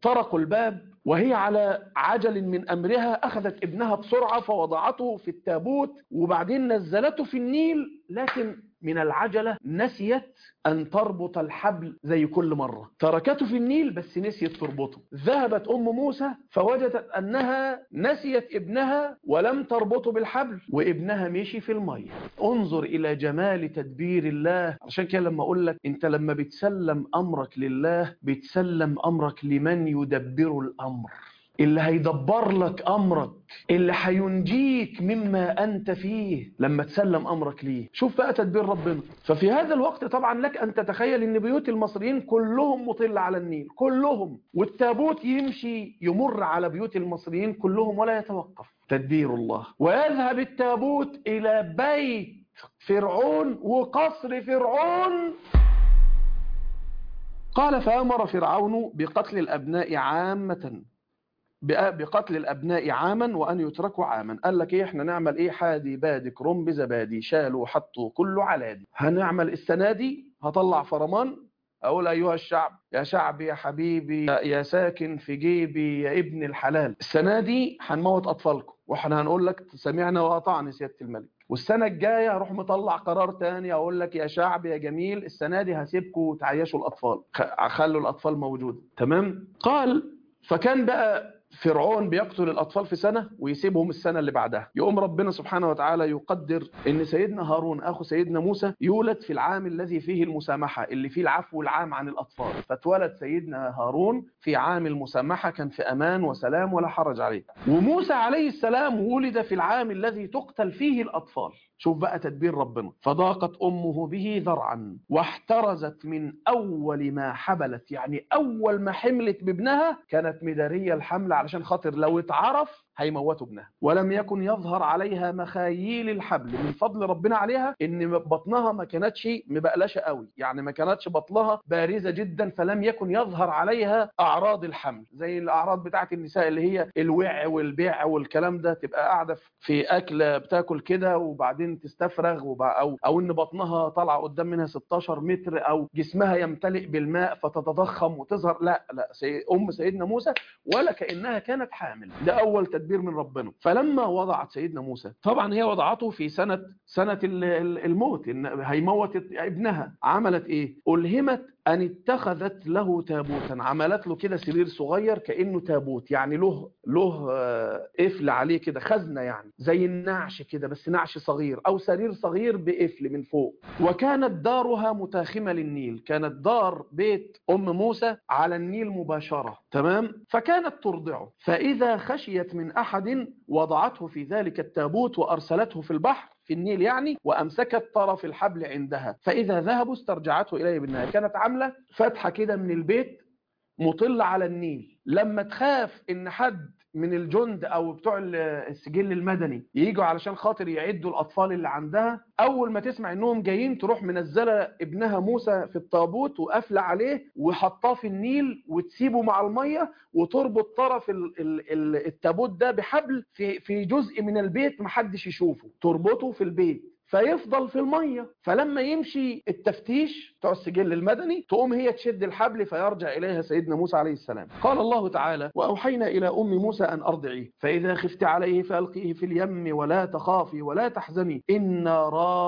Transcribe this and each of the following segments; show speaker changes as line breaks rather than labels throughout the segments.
طرقوا الباب وهي على عجل من أمرها أخذت ابنها بسرعة فوضعته في التابوت وبعدين نزلته في النيل لكن من العجلة نسيت أن تربط الحبل زي كل مرة تركته في النيل بس نسيت تربطه ذهبت أم موسى فوجدت أنها نسيت ابنها ولم تربطه بالحبل وابنها مشي في المية انظر إلى جمال تدبير الله عشان كده لما أقول لك أنت لما بتسلم أمرك لله بتسلم أمرك لمن يدبر الأمر اللي هيدبر لك أمرك اللي هينجيك مما أنت فيه لما تسلم أمرك ليه شوف بقى تدبير ربنا ففي هذا الوقت طبعا لك أن تتخيل أن بيوت المصريين كلهم مطل على النيل كلهم والتابوت يمشي يمر على بيوت المصريين كلهم ولا يتوقف تدبير الله ويذهب التابوت إلى بيت فرعون وقصر فرعون قال فأمر فرعون بقتل الأبناء عامة بقتل الأبناء عاما وأن يتركوا عاما قال لك إيه إحنا نعمل إيه حادي بادي كرنب زبادي شالوا حطوا كله علادي هنعمل السنة دي هطلع فرمان أقول أيها الشعب يا شعبي يا حبيبي يا ساكن في جيبي يا ابن الحلال السنة دي هنموت أطفالكم وإحنا هنقول لك سمعنا وأطعنا سيادة الملك والسنة الجاية هروح مطلع قرار تاني أقول لك يا شعب يا جميل السنة دي هسيبكم تعيشوا الأطفال خلوا الأطفال موجودة تمام قال فكان بقى فرعون بيقتل الأطفال في سنة ويسيبهم السنة اللي بعدها يقوم ربنا سبحانه وتعالى يقدر ان سيدنا هارون أخو سيدنا موسى يولد في العام الذي فيه المسامحة اللي فيه العفو العام عن الأطفال فاتولد سيدنا هارون في عام المسامحة كان في أمان وسلام ولا حرج عليه وموسى عليه السلام ولد في العام الذي تقتل فيه الأطفال شوف بقى تدبير ربنا فضاقت أمه به ذرعا واحترزت من أول ما حبلت يعني أول ما حملت بابنها كانت مدارية الحمل علشان خاطر لو اتعرف هيموتوا ابنها ولم يكن يظهر عليها مخاييل الحبل من فضل ربنا عليها ان بطنها ما كانتش مبقلشه قوي يعني ما كانتش بطنها بارزه جدا فلم يكن يظهر عليها اعراض الحمل زي الاعراض بتاعه النساء اللي هي الوع والبيع والكلام ده تبقى قاعده في اكله بتاكل كده وبعدين تستفرغ وبع او او ان بطنها طالعه قدام منها 16 متر او جسمها يمتلئ بالماء فتتضخم وتظهر لا لا سي ام سيدنا موسى ولا كانها كانت حامل ده اول تدبير من ربنا فلما وضعت سيدنا موسى طبعا هي وضعته في سنة سنة الموت إن هيموت ابنها عملت ايه ألهمت أن اتخذت له تابوتا عملت له كده سرير صغير كأنه تابوت يعني له له قفل عليه كده خزنة يعني زي النعش كده بس نعش صغير أو سرير صغير بقفل من فوق وكانت دارها متاخمة للنيل كانت دار بيت أم موسى على النيل مباشرة تمام فكانت ترضعه فإذا خشيت من أحد وضعته في ذلك التابوت وأرسلته في البحر في النيل يعني وأمسكت طرف الحبل عندها فإذا ذهبوا استرجعته إليه بالنهاية كانت عاملة فتحة كده من البيت مطل على النيل لما تخاف ان حد من الجند او بتوع السجل المدني ييجوا علشان خاطر يعدوا الاطفال اللي عندها اول ما تسمع انهم جايين تروح منزله ابنها موسى في الطابوت وقافله عليه وحطاه في النيل وتسيبه مع الميه وتربط طرف ال ال التابوت ده بحبل في في جزء من البيت محدش يشوفه تربطه في البيت فيفضل في المية فلما يمشي التفتيش بتوع السجل المدني تقوم هي تشد الحبل فيرجع إليها سيدنا موسى عليه السلام قال الله تعالى وأوحينا إلى أم موسى أن أرضعيه فإذا خفت عليه فألقيه في اليم ولا تخافي ولا تحزني إنا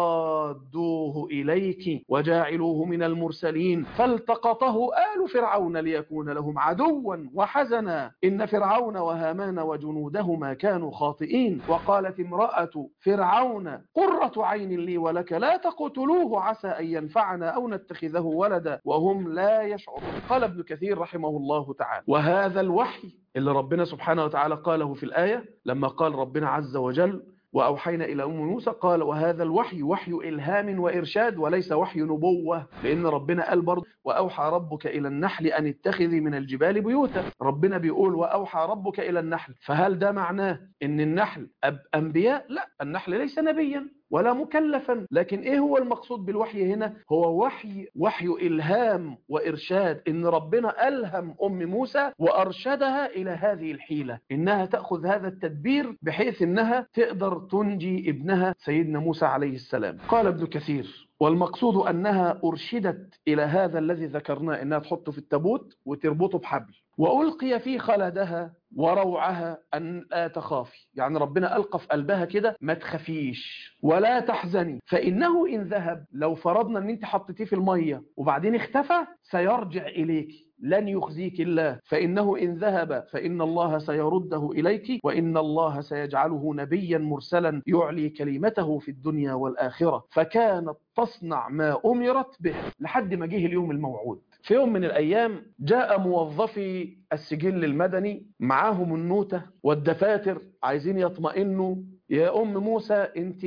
رادوه إليك وجاعلوه من المرسلين فالتقطه آل فرعون ليكون لهم عدوا وحزنا إن فرعون وهامان وجنودهما كانوا خاطئين وقالت امرأة فرعون قرة عين لي ولك لا تقتلوه عسى أن ينفعنا أو نتخذه ولدا وهم لا يشعرون قال ابن كثير رحمه الله تعالى وهذا الوحي اللي ربنا سبحانه وتعالى قاله في الآية لما قال ربنا عز وجل وأوحينا إلى أم موسى قال وهذا الوحي وحي إلهام وإرشاد وليس وحي نبوة لأن ربنا قال برضه وأوحى ربك إلى النحل أن اتخذي من الجبال بيوتا ربنا بيقول وأوحى ربك إلى النحل فهل ده معناه أن النحل أب أنبياء لا النحل ليس نبيا ولا مكلفا لكن ايه هو المقصود بالوحي هنا هو وحي وحي إلهام وإرشاد إن ربنا ألهم أم موسى وأرشدها إلى هذه الحيلة إنها تأخذ هذا التدبير بحيث إنها تقدر تنجي ابنها سيدنا موسى عليه السلام قال ابن كثير والمقصود أنها أرشدت إلى هذا الذي ذكرناه إنها تحطه في التابوت وتربطه بحبل وألقي في خلدها وروعها أن لا تخافي يعني ربنا ألقى في قلبها كده ما تخافيش ولا تحزني فإنه إن ذهب لو فرضنا أن أنت حطيتيه في المية وبعدين اختفى سيرجع إليك لن يخزيك الله فإنه إن ذهب فإن الله سيرده إليك وإن الله سيجعله نبيا مرسلا يعلي كلمته في الدنيا والآخرة فكانت تصنع ما أمرت به لحد ما جه اليوم الموعود في يوم من الأيام جاء موظفي السجل المدني معاهم النوتة والدفاتر عايزين يطمئنوا يا أم موسى أنت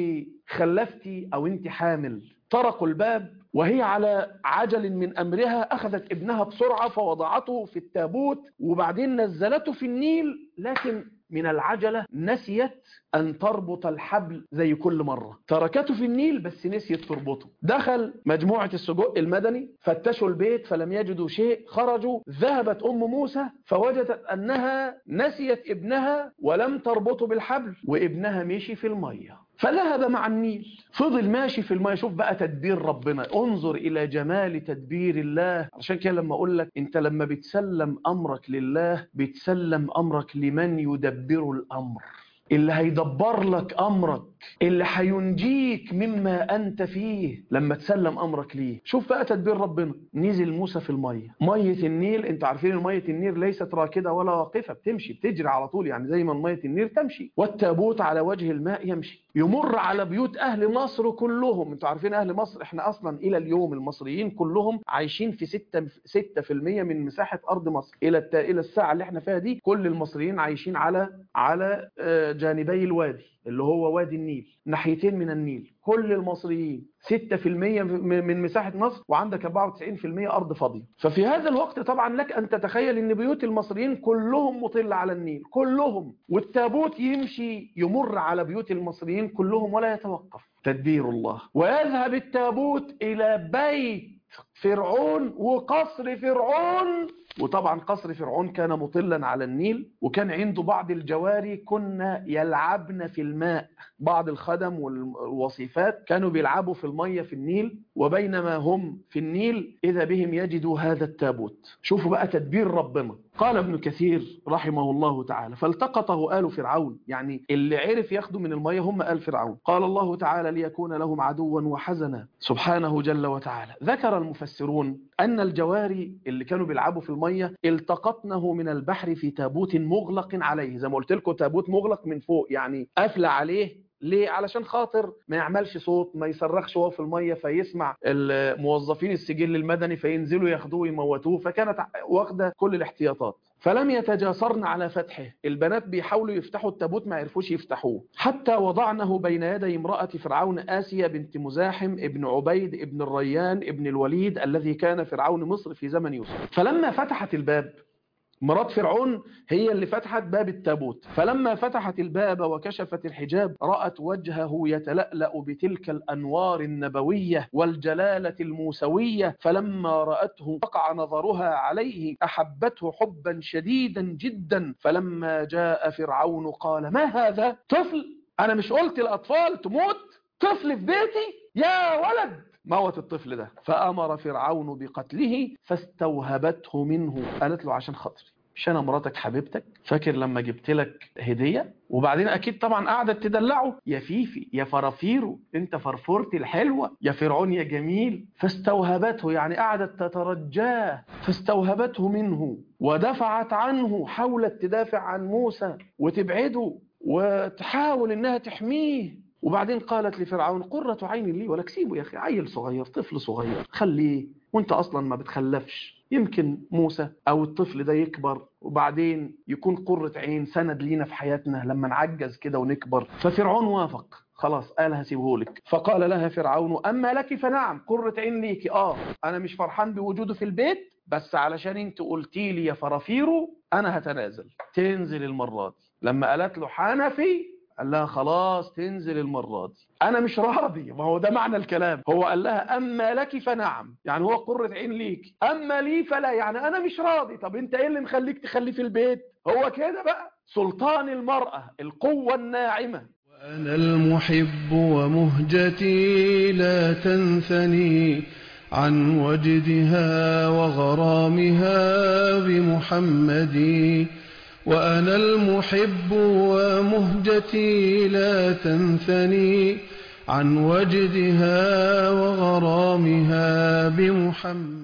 خلفتي أو أنت حامل طرقوا الباب وهي على عجل من أمرها أخذت ابنها بسرعة فوضعته في التابوت وبعدين نزلته في النيل لكن من العجلة نسيت أن تربط الحبل زي كل مرة تركته في النيل بس نسيت تربطه دخل مجموعة السجق المدني فتشوا البيت فلم يجدوا شيء خرجوا ذهبت أم موسى فوجدت أنها نسيت ابنها ولم تربطه بالحبل وابنها مشي في المية فذهب مع النيل فضل ماشي في الماء شوف بقى تدبير ربنا انظر الى جمال تدبير الله عشان كده لما اقول لك انت لما بتسلم امرك لله بتسلم امرك لمن يدبر الامر اللي هيدبر لك امرك اللي هينجيك مما انت فيه لما تسلم امرك ليه شوف بقى تدبير ربنا نزل موسى في الميه ميه النيل انت عارفين ميه النيل ليست راكده ولا واقفه بتمشي بتجري على طول يعني زي ما ميه النيل تمشي والتابوت على وجه الماء يمشي يمر على بيوت اهل مصر كلهم انتوا عارفين اهل مصر احنا اصلا الى اليوم المصريين كلهم عايشين في 6 6% من مساحه ارض مصر الى التا... الى الساعه اللي احنا فيها دي كل المصريين عايشين على على جانبي الوادي اللي هو وادي النيل ناحيتين من النيل كل المصريين 6% من مساحة مصر وعندك 94% أرض فاضية ففي هذا الوقت طبعا لك أن تتخيل أن بيوت المصريين كلهم مطلة على النيل كلهم والتابوت يمشي يمر على بيوت المصريين كلهم ولا يتوقف تدبير الله ويذهب التابوت إلى بيت فرعون وقصر فرعون وطبعا قصر فرعون كان مطلا على النيل وكان عنده بعض الجواري كنا يلعبن في الماء بعض الخدم والوصيفات كانوا بيلعبوا في المية في النيل وبينما هم في النيل إذا بهم يجدوا هذا التابوت شوفوا بقى تدبير ربنا قال ابن كثير رحمه الله تعالى فالتقطه آل فرعون يعني اللي عرف ياخده من المية هم آل فرعون قال الله تعالى ليكون لهم عدوا وحزنا سبحانه جل وتعالى ذكر المفسرون أن الجواري اللي كانوا بيلعبوا في المية التقطنه من البحر في تابوت مغلق عليه زي ما قلت لكم تابوت مغلق من فوق يعني قافل عليه ليه؟ علشان خاطر ما يعملش صوت ما يصرخش وهو في الميه فيسمع الموظفين السجل المدني فينزلوا ياخدوه ويموتوه فكانت واخده كل الاحتياطات فلم يتجاسرن على فتحه البنات بيحاولوا يفتحوا التابوت ما عرفوش يفتحوه حتى وضعنه بين يدي امرأة فرعون آسيا بنت مزاحم ابن عبيد ابن الريان ابن الوليد الذي كان فرعون مصر في زمن يوسف فلما فتحت الباب مرات فرعون هي اللي فتحت باب التابوت فلما فتحت الباب وكشفت الحجاب رأت وجهه يتلألأ بتلك الأنوار النبوية والجلالة الموسوية فلما رأته وقع نظرها عليه أحبته حبا شديدا جدا فلما جاء فرعون قال ما هذا طفل أنا مش قلت الأطفال تموت طفل في بيتي يا ولد موت الطفل ده فأمر فرعون بقتله فاستوهبته منه قالت له عشان خاطري مش انا مراتك حبيبتك فاكر لما جبت لك هديه وبعدين اكيد طبعا قعدت تدلعه يا فيفي يا فرافيرو انت فرفورتي الحلوه يا فرعون يا جميل فاستوهبته يعني قعدت تترجاه فاستوهبته منه ودفعت عنه حاولت تدافع عن موسى وتبعده وتحاول انها تحميه وبعدين قالت لفرعون قرة عين لي ولك سيبه يا أخي عيل صغير طفل صغير خليه وانت أصلا ما بتخلفش يمكن موسى أو الطفل ده يكبر وبعدين يكون قرة عين سند لينا في حياتنا لما نعجز كده ونكبر ففرعون وافق خلاص قال هسيبهولك فقال لها فرعون أما لك فنعم قرة عين ليكي آه أنا مش فرحان بوجوده في البيت بس علشان انت قلتي لي يا فرافيرو أنا هتنازل تنزل المرة دي لما قالت له حنفي قال لها خلاص تنزل المرة دي أنا مش راضي ما هو ده معنى الكلام هو قال لها أما لك فنعم يعني هو قرة عين ليك أما لي فلا يعني أنا مش راضي طب أنت إيه اللي مخليك تخليه في البيت هو كده بقى سلطان المرأة القوة الناعمة
وأنا المحب ومهجتي لا تنثني عن وجدها وغرامها بمحمد وأنا المحب ومهجتي لا تنثني عن وجدها وغرامها بمحمد